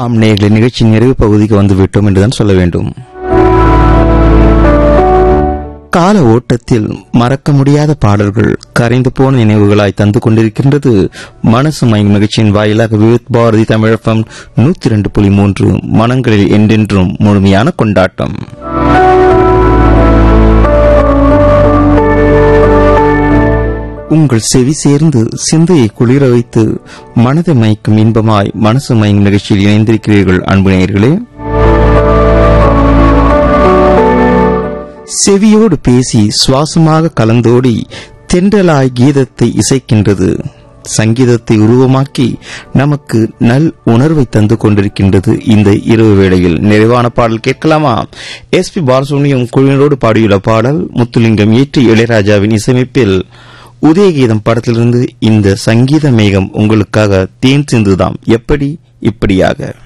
ஆம் நேர்களை நிகழ்ச்சி நிறைவு பகுதிக்கு வந்துவிட்டோம் என்றுதான் சொல்ல வேண்டும் கால ஓட்டத்தில் மறக்க முடியாத பாடல்கள் கரைந்து போன நினைவுகளாய் தந்து கொண்டிருக்கின்றது மனசு மயங்கும் நிகழ்ச்சியின் வாயிலாக விவித் பாரதி தமிழகம் நூத்தி இரண்டு புள்ளி மூன்று மனங்களில் என்றென்றும் முழுமையான கொண்டாட்டம் உங்கள் செவி சேர்ந்து சிந்தையை குளிர வைத்து மனதை மயக்கும் இன்பமாய் மனசு மயங்கும் நிகழ்ச்சியில் இணைந்திருக்கிறீர்கள் அன்பு நேயர்களே செவியோடு பேசி சுவாசமாக கலந்தோடி தென்றலாய் கீதத்தை இசைக்கின்றது சங்கீதத்தை உருவமாக்கி நமக்கு நல் உணர்வை தந்து கொண்டிருக்கின்றது இந்த இரவு வேளையில் நிறைவான பாடல் கேட்கலாமா எஸ் பி பாலசுப்ரமணியம் குழுவினரோடு பாடியுள்ள பாடல் முத்துலிங்கம் இயற்றி இளையராஜாவின் இசையமைப்பில் உதயகீதம் படத்திலிருந்து இந்த சங்கீத மேகம் உங்களுக்காக தேன் சிந்துதாம் எப்படி இப்படியாக